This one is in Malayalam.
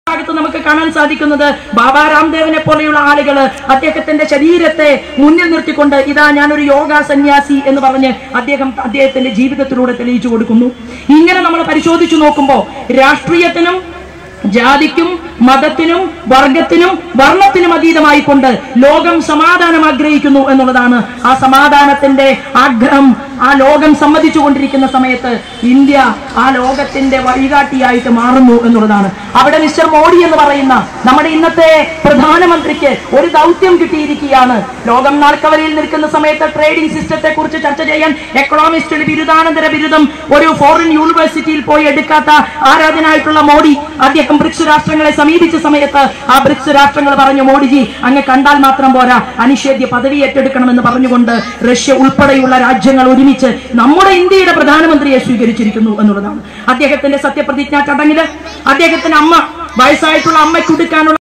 ഭാഗത്ത് നമുക്ക് കാണാൻ സാധിക്കുന്നത് ബാബാ രാംദേവിനെ പോലെയുള്ള ആളുകൾ അദ്ദേഹത്തിന്റെ ശരീരത്തെ മുന്നിൽ നിർത്തിക്കൊണ്ട് ഇതാ ഞാനൊരു യോഗ സന്യാസി എന്ന് പറഞ്ഞ് അദ്ദേഹം അദ്ദേഹത്തിന്റെ ജീവിതത്തിലൂടെ തെളിയിച്ചു കൊടുക്കുന്നു ഇങ്ങനെ നമ്മൾ പരിശോധിച്ചു നോക്കുമ്പോൾ രാഷ്ട്രീയത്തിനും ജാതിക്കും മതത്തിനും വർഗത്തിനും വർണ്ണത്തിനും അതീതമായി കൊണ്ട് ലോകം സമാധാനം ആഗ്രഹിക്കുന്നു എന്നുള്ളതാണ് ആ സമാധാനത്തിന്റെ ആഗ്രഹം ആ ലോകം സമ്മതിച്ചു കൊണ്ടിരിക്കുന്ന സമയത്ത് ഇന്ത്യ ആ ലോകത്തിന്റെ വഴികാട്ടിയായിട്ട് മാറുന്നു എന്നുള്ളതാണ് അവിടെ മിസ്റ്റർ മോഡി എന്ന് പറയുന്ന നമ്മുടെ ഇന്നത്തെ പ്രധാനമന്ത്രിക്ക് ഒരു ദൗത്യം കിട്ടിയിരിക്കുകയാണ് ലോകം നാൾക്കവലയിൽ നിൽക്കുന്ന സമയത്ത് ട്രേഡിംഗ് സിസ്റ്റത്തെ കുറിച്ച് ചർച്ച ചെയ്യാൻ എക്കണോമിസ്റ്റിൽ ബിരുദാനന്തര ബിരുദം ഒരു ഫോറിൻ യൂണിവേഴ്സിറ്റിയിൽ പോയി എടുക്കാത്ത ആരാധനായിട്ടുള്ള മോഡി അദ്ദേഹം ബ്രിക്സ് രാഷ്ട്രങ്ങളെ സമീപിച്ച സമയത്ത് ആ ബ്രിക്സ് രാഷ്ട്രങ്ങൾ പറഞ്ഞു മോഡിജി അങ്ങ് കണ്ടാൽ മാത്രം പോരാ അനിഷേധ്യ പദവി ഏറ്റെടുക്കണമെന്ന് പറഞ്ഞുകൊണ്ട് റഷ്യ ഉൾപ്പെടെയുള്ള രാജ്യങ്ങൾ ഒരുമിച്ച് നമ്മുടെ ഇന്ത്യയുടെ പ്രധാനമന്ത്രിയെ സ്വീകരിച്ചിരിക്കുന്നു എന്നുള്ളതാണ് അദ്ദേഹത്തിന്റെ സത്യപ്രതിജ്ഞാ ചടങ്ങില് അദ്ദേഹത്തിന്റെ അമ്മ വയസ്സായിട്ടുള്ള അമ്മയ്ക്ക് കൊടുക്കാനുള്ള